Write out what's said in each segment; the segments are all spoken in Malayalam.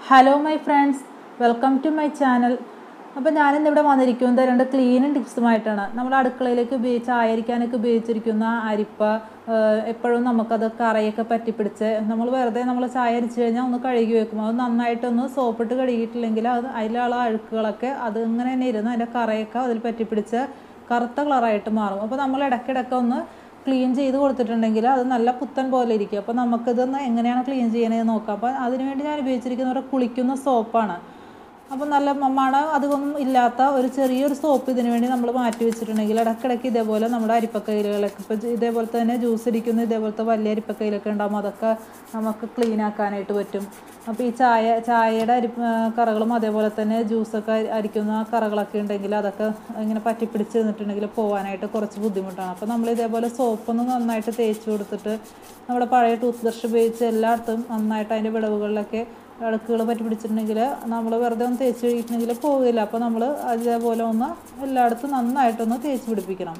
hello my friends welcome to my channel അപ്പോൾ ഞാനിന്നിവിടെ വന്നിരിക്കുന്നത് രണ്ട് ക്ലീനിങ് ടിപ്സുമായിട്ടാണ് നമ്മൾ അടുക്കളയിലേക്ക് ഉപയോഗിച്ച് ആയിരിക്കാനൊക്കെ ഉപയോഗിച്ചിരിക്കുന്ന അരിപ്പ ഏഹ് എപ്പോഴും നമുക്കത് കറയൊക്കെ പറ്റിപ്പിടിച്ച് നമ്മൾ വെറുതെ നമ്മൾ ചായ അരിച്ച് കഴിഞ്ഞാൽ ഒന്ന് കഴുകി വെക്കും അത് നന്നായിട്ടൊന്ന് സോപ്പിട്ട് കഴുകിയിട്ടില്ലെങ്കിൽ അത് അതിലുള്ള അഴുക്കുകളൊക്കെ അത് ഇങ്ങനെ തന്നെ ഇരുന്ന് അതിൻ്റെ കറയൊക്കെ അതിൽ പറ്റിപ്പിടിച്ച് കറുത്ത കളറായിട്ട് മാറും അപ്പോൾ നമ്മൾ ഇടയ്ക്കിടയ്ക്ക് ഒന്ന് ക്ലീൻ ചെയ്ത് കൊടുത്തിട്ടുണ്ടെങ്കിൽ അത് നല്ല പുത്തൻ പോലെ ഇരിക്കും അപ്പോൾ നമുക്കിതൊന്ന് എങ്ങനെയാണ് ക്ലീൻ ചെയ്യണതെന്ന് നോക്കാം അപ്പോൾ അതിനുവേണ്ടി ഞാൻ ഉപയോഗിച്ചിരിക്കുന്ന ഒരു കുളിക്കുന്ന സോപ്പാണ് അപ്പോൾ നല്ല മണം അധികമൊന്നും ഇല്ലാത്ത ഒരു ചെറിയൊരു സോപ്പ് ഇതിനു വേണ്ടി നമ്മൾ മാറ്റി വെച്ചിട്ടുണ്ടെങ്കിൽ ഇടയ്ക്കിടയ്ക്ക് ഇതേപോലെ നമ്മുടെ അരിപ്പക്കയിലുകളൊക്കെ ഇപ്പോൾ ഇതേപോലെ തന്നെ ജ്യൂസ് ഇരിക്കുന്ന ഇതേപോലത്തെ വലിയ അരിപ്പക്കയിലൊക്കെ ഉണ്ടാകുമ്പോൾ അതൊക്കെ നമുക്ക് ക്ലീൻ ആക്കാനായിട്ട് പറ്റും അപ്പോൾ ഈ ചായ ചായയുടെ അരി കറകളും അതേപോലെ തന്നെ ജ്യൂസൊക്കെ അരിക്കുന്ന കറകളൊക്കെ ഉണ്ടെങ്കിൽ അതൊക്കെ ഇങ്ങനെ പറ്റിപ്പിടിച്ച് നിന്നിട്ടുണ്ടെങ്കിൽ പോകാനായിട്ട് കുറച്ച് ബുദ്ധിമുട്ടാണ് അപ്പോൾ നമ്മൾ ഇതേപോലെ സോപ്പൊന്ന് നന്നായിട്ട് തേച്ച് കൊടുത്തിട്ട് നമ്മുടെ പഴയ ടൂത്ത് ബ്രഷ് ഉപയോഗിച്ച് എല്ലായിടത്തും നന്നായിട്ട് അതിൻ്റെ വിടവുകളിലൊക്കെ അഴുക്കുകൾ പറ്റി പിടിച്ചിട്ടുണ്ടെങ്കിൽ നമ്മൾ വെറുതെ ഒന്ന് തേച്ച് കഴിയിട്ടുണ്ടെങ്കിൽ പോകില്ല അപ്പോൾ നമ്മൾ അതേപോലെ ഒന്ന് എല്ലായിടത്തും നന്നായിട്ടൊന്ന് തേച്ച് പിടിപ്പിക്കണം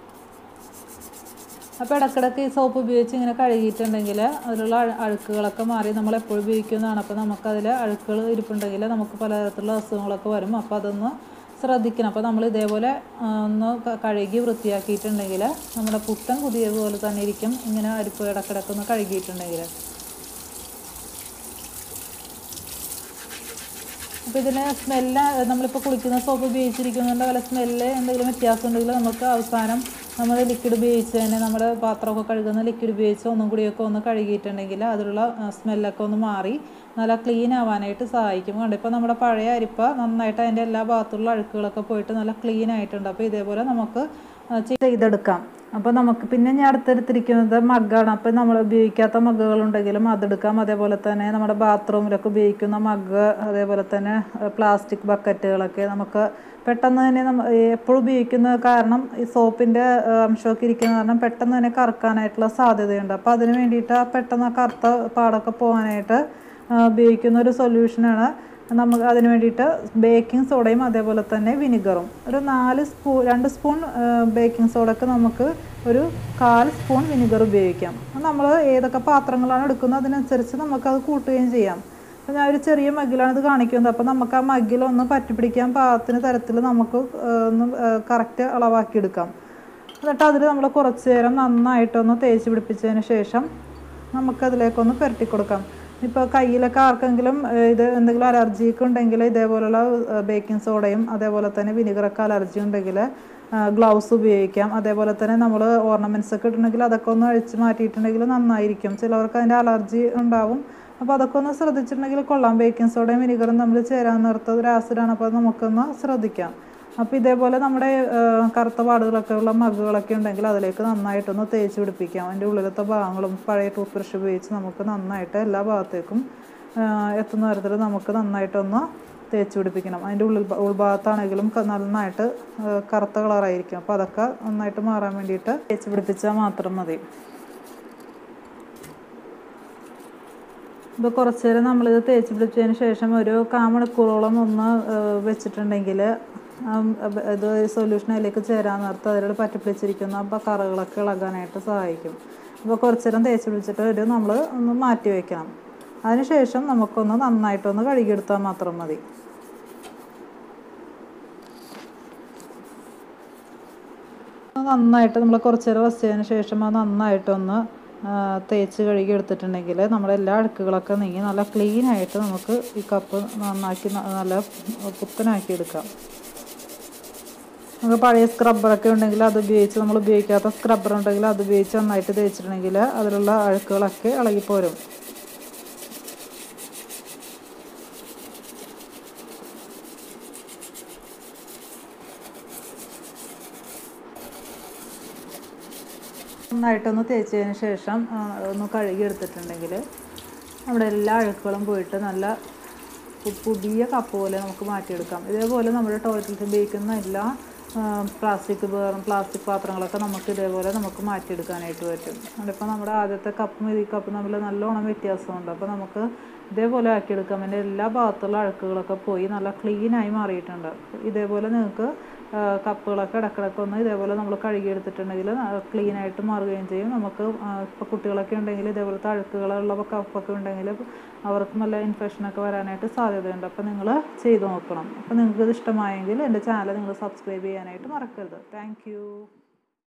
അപ്പോൾ ഇടയ്ക്കിടയ്ക്ക് ഈ സോപ്പ് ഉപയോഗിച്ച് ഇങ്ങനെ കഴുകിയിട്ടുണ്ടെങ്കിൽ അതിലുള്ള അഴു- അഴുക്കുകളൊക്കെ മാറി നമ്മൾ എപ്പോഴും ഉപയോഗിക്കുന്നതാണ് അപ്പോൾ നമുക്കതിൽ അഴുക്കുകൾ ഇരിപ്പുണ്ടെങ്കിൽ നമുക്ക് പലതരത്തിലുള്ള അസുഖങ്ങളൊക്കെ വരും അപ്പോൾ അതൊന്ന് ശ്രദ്ധിക്കണം അപ്പോൾ നമ്മൾ ഇതേപോലെ ആ, ഒന്ന് ക- കഴുകി വൃത്തിയാക്കിയിട്ടുണ്ടെങ്കിൽ നമ്മുടെ പുത്തൻ പുതിയതുപോലെ തന്നെ ഇരിക്കും ഇങ്ങനെ അരിപ്പ് ഇടയ്ക്കിടയ്ക്ക് ഒന്ന് കഴുകിയിട്ടുണ്ടെങ്കിൽ അപ്പോൾ ഇതിന് സ്മെല്ല് നമ്മളിപ്പോൾ കുളിക്കുന്ന സോപ്പ് ഉപയോഗിച്ചിരിക്കുന്നതുകൊണ്ട് വല്ല സ്മെല്ല് എന്തെങ്കിലും വ്യത്യാസം ഉണ്ടെങ്കിൽ നമുക്ക് അവസാനം നമ്മൾ ലിക്വിഡ് ഉപയോഗിച്ച് തന്നെ നമ്മുടെ പാത്രമൊക്കെ കഴുകുന്ന ലിക്വിഡ് ഉപയോഗിച്ച് ഒന്നും കൂടിയൊക്കെ ഒന്ന് കഴുകിയിട്ടുണ്ടെങ്കിൽ അതിലുള്ള സ്മെല്ലൊക്കെ ഒന്ന് മാറി നല്ല ക്ലീൻ ആവാനായിട്ട് സഹായിക്കും കണ്ടോ ഇപ്പോൾ നമ്മുടെ പഴയ അരിപ്പ നന്നായിട്ട് അതിൻ്റെ എല്ലാ ഭാഗത്തുള്ള അഴുക്കുകളൊക്കെ പോയിട്ട് നല്ല ക്ലീൻ ആയിട്ടുണ്ട് അപ്പോൾ ഇതേപോലെ നമുക്ക് ആ, ചെയ്തെടുക്കാം അപ്പോൾ നമുക്ക് പിന്നെ ഞാൻ അടുത്തെടുത്തിരിക്കുന്നത് മഗ്ഗാണ് അപ്പോൾ നമ്മൾ ഉപയോഗിക്കാത്ത മഗ്ഗുകളുണ്ടെങ്കിലും അതെടുക്കാം അതേപോലെ തന്നെ നമ്മുടെ ബാത്റൂമിലൊക്കെ ഉപയോഗിക്കുന്ന മഗ്ഗ് അതേപോലെ തന്നെ പ്ലാസ്റ്റിക് ബക്കറ്റുകളൊക്കെ നമുക്ക് പെട്ടെന്ന് തന്നെ നമ്മ എപ്പോഴും ഉപയോഗിക്കുന്ന കാരണം ഈ സോപ്പിൻ്റെ അംശമൊക്കെ ഇരിക്കുന്ന കാരണം പെട്ടെന്ന് തന്നെ കറക്കാനായിട്ടുള്ള സാധ്യതയുണ്ട് അപ്പോൾ അതിന് വേണ്ടിയിട്ട് ആ പെട്ടെന്ന് ആ കറുത്ത പാടൊക്കെ പോകാനായിട്ട് ആ, ഉപയോഗിക്കുന്ന ഒരു സൊല്യൂഷനാണ് നമുക്ക് അതിന് വേണ്ടിയിട്ട് ബേക്കിംഗ് സോഡയും അതേപോലെ തന്നെ വിനിഗറും ഒരു നാല് സ്പൂ രണ്ട് സ്പൂൺ ബേക്കിംഗ് സോഡയ്ക്ക് നമുക്ക് ഒരു കാൽ സ്പൂൺ വിനിഗർ ഉപയോഗിക്കാം നമ്മൾ ഏതൊക്കെ പാത്രങ്ങളാണ് എടുക്കുന്നത് അതിനനുസരിച്ച് നമുക്കത് കൂട്ടുകയും ചെയ്യാം അപ്പോൾ ഞാൻ ഒരു ചെറിയ മഗ്ഗിലാണ് ഇത് കാണിക്കുന്നത് അപ്പോൾ നമുക്ക് ആ മഗ്ഗിലൊന്ന് പറ്റിപ്പിടിക്കാൻ പാകത്തിന് തരത്തിൽ നമുക്ക് ആ, ഒന്ന് കറക്റ്റ് അളവാക്കി എടുക്കാം എന്നിട്ട് അതിൽ നമ്മൾ കുറച്ച് നേരം നന്നായിട്ടൊന്ന് തേച്ച് പിടിപ്പിച്ചതിന് ശേഷം നമുക്കതിലേക്കൊന്ന് പുരട്ടി കൊടുക്കാം ഇപ്പോൾ കയ്യിലൊക്കെ ആർക്കെങ്കിലും ഏഹ്, ഇത് എന്തെങ്കിലും അലർജിയൊക്കെ ഉണ്ടെങ്കിൽ ഇതേപോലുള്ള ബേക്കിംഗ് സോഡയും അതേപോലെ തന്നെ വിനിഗറൊക്കെ അലർജി ഉണ്ടെങ്കിൽ ഗ്ലൗസ് ഉപയോഗിക്കാം അതേപോലെ തന്നെ നമ്മൾ ഓർണമെൻറ്റ്സ് ഒക്കെ ഇട്ടിട്ടുണ്ടെങ്കിൽ അതൊക്കെ ഒന്ന് അഴിച്ച് മാറ്റിയിട്ടുണ്ടെങ്കിൽ നന്നായിരിക്കും ചിലവർക്ക് അതിൻ്റെ അലർജി ഉണ്ടാവും അപ്പോൾ അതൊക്കെ ഒന്ന് ശ്രദ്ധിച്ചിട്ടുണ്ടെങ്കിൽ കൊള്ളാം ബേക്കിംഗ് സോഡയും വിനിഗറും തമ്മിൽ ചേരാൻ നിർത്ത ഒരു ആസിഡാണ് അപ്പോൾ നമുക്കൊന്ന് ശ്രദ്ധിക്കാം അപ്പോൾ ഇതേപോലെ നമ്മുടെ ആ, കറുത്ത പാടുകളൊക്കെ ഉള്ള മഗ്ഗുകളൊക്കെ ഉണ്ടെങ്കിൽ അതിലേക്ക് നന്നായിട്ടൊന്ന് തേച്ച് പിടിപ്പിക്കാം അതിൻ്റെ ഉള്ളിലത്തെ ഭാഗങ്ങളും പഴയ ടൂത്ത് ബ്രഷ് ഉപയോഗിച്ച് നമുക്ക് നന്നായിട്ട് എല്ലാ ഭാഗത്തേക്കും ആ, എത്തുന്ന തരത്തിൽ നമുക്ക് നന്നായിട്ടൊന്ന് തേച്ച് പിടിപ്പിക്കണം അതിൻ്റെ ഉള്ളിൽ ഭ- ഉൾഭാഗത്താണെങ്കിലും ക- നന്നായിട്ട് ആ, കറുത്ത കളറായിരിക്കും അപ്പോൾ അതൊക്കെ നന്നായിട്ട് മാറാൻ വേണ്ടിയിട്ട് തേച്ച് പിടിപ്പിച്ചാൽ മാത്രം മതി ഇപ്പോൾ കുറച്ച് നേരം നമ്മളിത് തേച്ച് പിടിച്ചതിന് ശേഷം ഒരു കാമണിക്കൂറോളം ഒന്ന് ഏഹ്, വെച്ചിട്ടുണ്ടെങ്കിൽ ഇത് സൊല്യൂഷൻ അതിലേക്ക് ചേരാൻ നേരത്ത് അതിലൂടെ പറ്റിപ്പിടിച്ചിരിക്കുന്ന അപ്പോൾ കറകളൊക്കെ ഇളകാനായിട്ട് സഹായിക്കും അപ്പോൾ കുറച്ച് നേരം തേച്ച് പിടിച്ചിട്ട് ഒരു നമ്മൾ ഒന്ന് മാറ്റി വയ്ക്കണം അതിനുശേഷം നമുക്കൊന്ന് നന്നായിട്ടൊന്ന് കഴുകിയെടുത്താൽ മാത്രം മതി നന്നായിട്ട് നമ്മൾ കുറച്ച് നേരം വച്ചതിന് ശേഷം അത് നന്നായിട്ടൊന്ന് ആ, തേച്ച് കഴുകി എടുത്തിട്ടുണ്ടെങ്കിൽ നമ്മുടെ എല്ലാ അഴുക്കുകളൊക്കെ നീങ്ങി നല്ല ക്ലീൻ ആയിട്ട് നമുക്ക് ഈ കപ്പ് നന്നാക്കി ന- നല്ല പുത്തനാക്കി എടുക്കാം നമുക്ക് പഴയ സ്ക്രബ്ബറൊക്കെ ഉണ്ടെങ്കിൽ അത് ഉപയോഗിച്ച് നമ്മൾ ഉപയോഗിക്കാത്ത സ്ക്രബ്ബർ ഉണ്ടെങ്കിൽ അത് ഉപയോഗിച്ച് നന്നായിട്ട് തേച്ചിട്ടുണ്ടെങ്കിൽ അതിലുള്ള അഴുക്കുകളൊക്കെ ഇളകിപ്പോരും നന്നായിട്ടൊന്ന് തേച്ചതിന് ശേഷം ആ, ഒന്ന് കഴുകി എടുത്തിട്ടുണ്ടെങ്കിൽ നമ്മുടെ എല്ലാ അഴുക്കുകളും പോയിട്ട് നല്ല പു- പുതിയ കപ്പ് പോലെ നമുക്ക് മാറ്റിയെടുക്കാം ഇതേപോലെ നമ്മുടെ ടോയ്ലറ്റിൽ ഉപയോഗിക്കുന്ന എല്ലാ പ്ലാസ്റ്റിക് പ്ലാസ്റ്റിക് പാത്രങ്ങളൊക്കെ നമുക്ക് ഇതേപോലെ നമുക്ക് മാറ്റിയെടുക്കാനായിട്ട് പറ്റും അതിപ്പോൾ നമ്മുടെ ആദ്യത്തെ കപ്പും ഈ കപ്പും തമ്മിൽ നല്ലോണം വ്യത്യാസമുണ്ട് അപ്പോൾ നമുക്ക് ഇതേപോലെ ആക്കിയെടുക്കാം അതിൻ്റെ എല്ലാ ഭാഗത്തുള്ള അഴുക്കുകളൊക്കെ പോയി നല്ല ക്ലീനായി മാറിയിട്ടുണ്ട് ഇതേപോലെ നിങ്ങൾക്ക് ആ, കപ്പുകളൊക്കെ ഇടക്കിടക്ക് ഒന്ന് ഇതേപോലെ നമ്മൾ കഴുകിയെടുത്തിട്ടുണ്ടെങ്കിൽ ക്ലീൻ ആയിട്ട് മാറുകയും ചെയ്യും നമുക്ക് ഇപ്പോൾ കുട്ടികളൊക്കെ ഉണ്ടെങ്കിൽ ഇതേപോലത്തെ അഴുക്കുകളുള്ള കപ്പൊക്കെ ഉണ്ടെങ്കിൽ അവർക്ക് നല്ല ഇൻഫെക്ഷനൊക്കെ വരാനായിട്ട് സാധ്യതയുണ്ട് അപ്പോൾ നിങ്ങൾ ചെയ്ത് നോക്കണം അപ്പോൾ നിങ്ങൾക്ക് ഇത് ഇഷ്ടമായെങ്കിൽ എൻ്റെ ചാനൽ നിങ്ങൾ സബ്സ്ക്രൈബ് ചെയ്യാനായിട്ട് മറക്കരുത് താങ്ക്